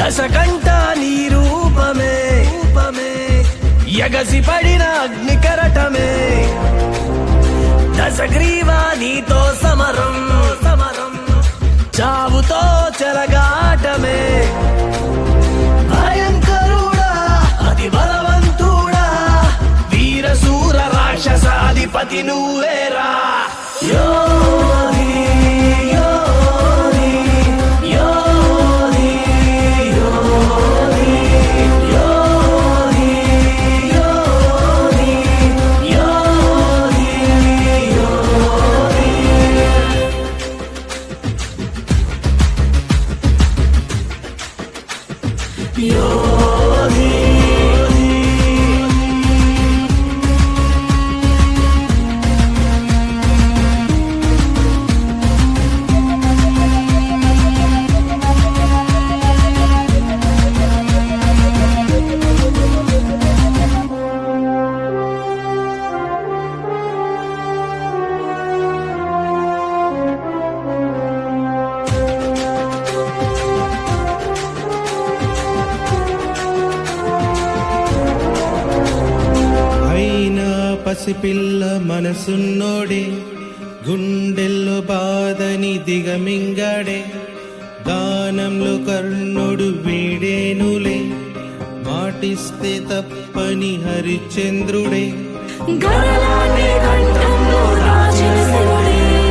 దశకంఠ నీ రూపమే రూపమే ఎగసి పడిన అగ్ని కరటమే దశగ్రీవా నీతో సమరం సమరం చావుతో చెలగాటమే భయంకరుడా అతి బలవంతుడా వీరశూర రాక్షసాధిపతి నువ్వేరా యోధి, యోధి, యోధి, యోధి, యోధి, యోధి, యోధి, యోధి. అయినా పసిపిల్ల మనసున్నోడే గుండెల్లో బాధని దిగమింగాడే గానంలో కర్ణుడు వీడేనులే మాటిస్తే తప్పని హరిశ్చంద్రుడే గరళాన్ని కంఠంలో రాచిన శివుడే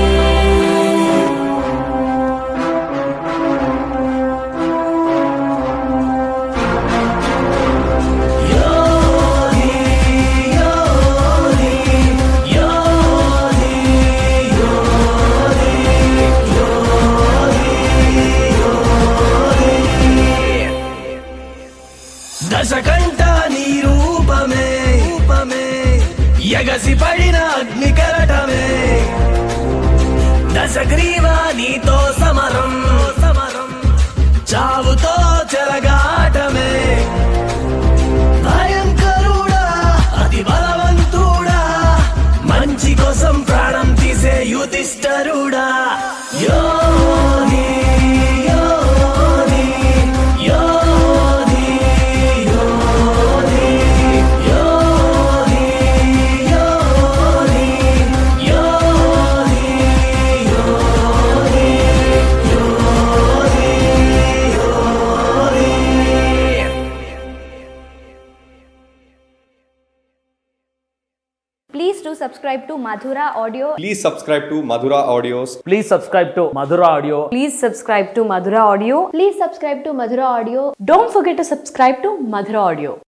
దశకంఠ నీ రూపమే రూపమే ఎగసి పడిన అగ్ని కరటమే దశగ్రీవా నీతో సమరం సమరం చావుతో చెలగాటమే భయంకరుడా అతి బలవంతుడా మంచి కోసం ప్రాణం తీసే యుధిష్ఠరుడా యోధి యోధి యోధి యోధి యోధి యోధి యోధి యోధి యోధి Please do subscribe to Madhura Audio. Please subscribe to Madhura Audios. Please subscribe to Madhura Audio. Please subscribe to Madhura Audio. Please subscribe to Madhura Audio. Don't forget to subscribe to Madhura Audio.